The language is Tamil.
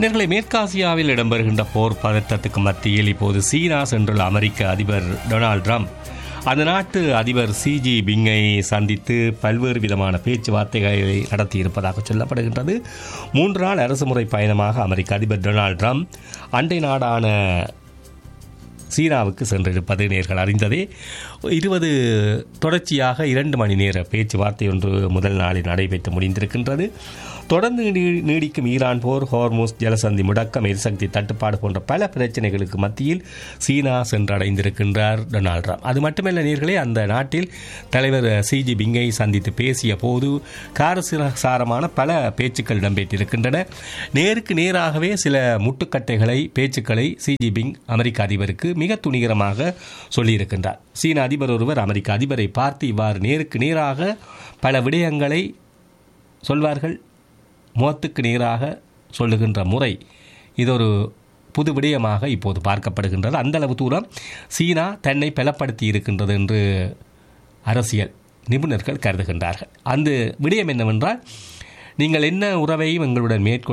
நேர்களை மேற்காசியாவில் இடம்பெறுகின்ற போர் பதற்றத்துக்கு மத்தியில் இப்போது சீனா சென்றுள்ள அமெரிக்க அதிபர் டொனால்ட் ட்ரம்ப் அந்த நாட்டு அதிபர் சி ஜி பிங்கை சந்தித்து பல்வேறு விதமான பேச்சுவார்த்தைகளை நடத்தியிருப்பதாக சொல்லப்படுகின்றது மூன்று நாள் அரசுமுறை பயணமாக அமெரிக்க அதிபர் டொனால்ட் ட்ரம்ப் அண்டை நாடான சீனாவுக்கு சென்றிருப்பது நேர்கள் அறிந்ததே இருபது தொடர்ச்சியாக இரண்டு மணி நேர பேச்சுவார்த்தை ஒன்று முதல் நாளில் நடைபெற்று முடிந்திருக்கின்றது தொடர்ந்து நீ- நீடிக்கும் ஈரான் போர் ஹோர்மூஸ் ஜலசந்தி முடக்கம் எரிசக்தி தட்டுப்பாடு போன்ற பல பிரச்சனைகளுக்கு மத்தியில் சீனா சென்றடைந்திருக்கின்றார் டொனால்ட் ட்ரம்ப் அது மட்டுமல்ல நேர்களே அந்த நாட்டில் தலைவர் சி ஜி பிங்கை சந்தித்து பேசிய போது காரசாரமான பல பேச்சுக்கள் இடம்பெற்றிருக்கின்றன நேருக்கு நேராகவே சில முட்டுக்கட்டைகளை பேச்சுக்களை சி ஜி பிங் அமெரிக்க அதிபருக்கு மிக துணிகரமாக சொல்லியிருக்கின்றார் சீன அதிபர் ஒருவர் அமெரிக்க அதிபரை பார்த்து இவ்வாறு நேருக்கு நேராக பல விடயங்களை சொல்வார்கள் முகத்துக்கு நேராக சொல்லுகின்ற முறை இது ஒரு புது விடயமாக இப்போது பார்க்கப்படுகின்றது அந்த அளவு தூரம் சீனா தன்னை பலப்படுத்தி இருக்கின்றது என்று அரசியல் நிபுணர்கள் கருதுகின்றார்கள் அந்த விடயம் என்னவென்றால் நீங்கள் என்ன உறவையும் எங்களுடன் மேற்கொள்ள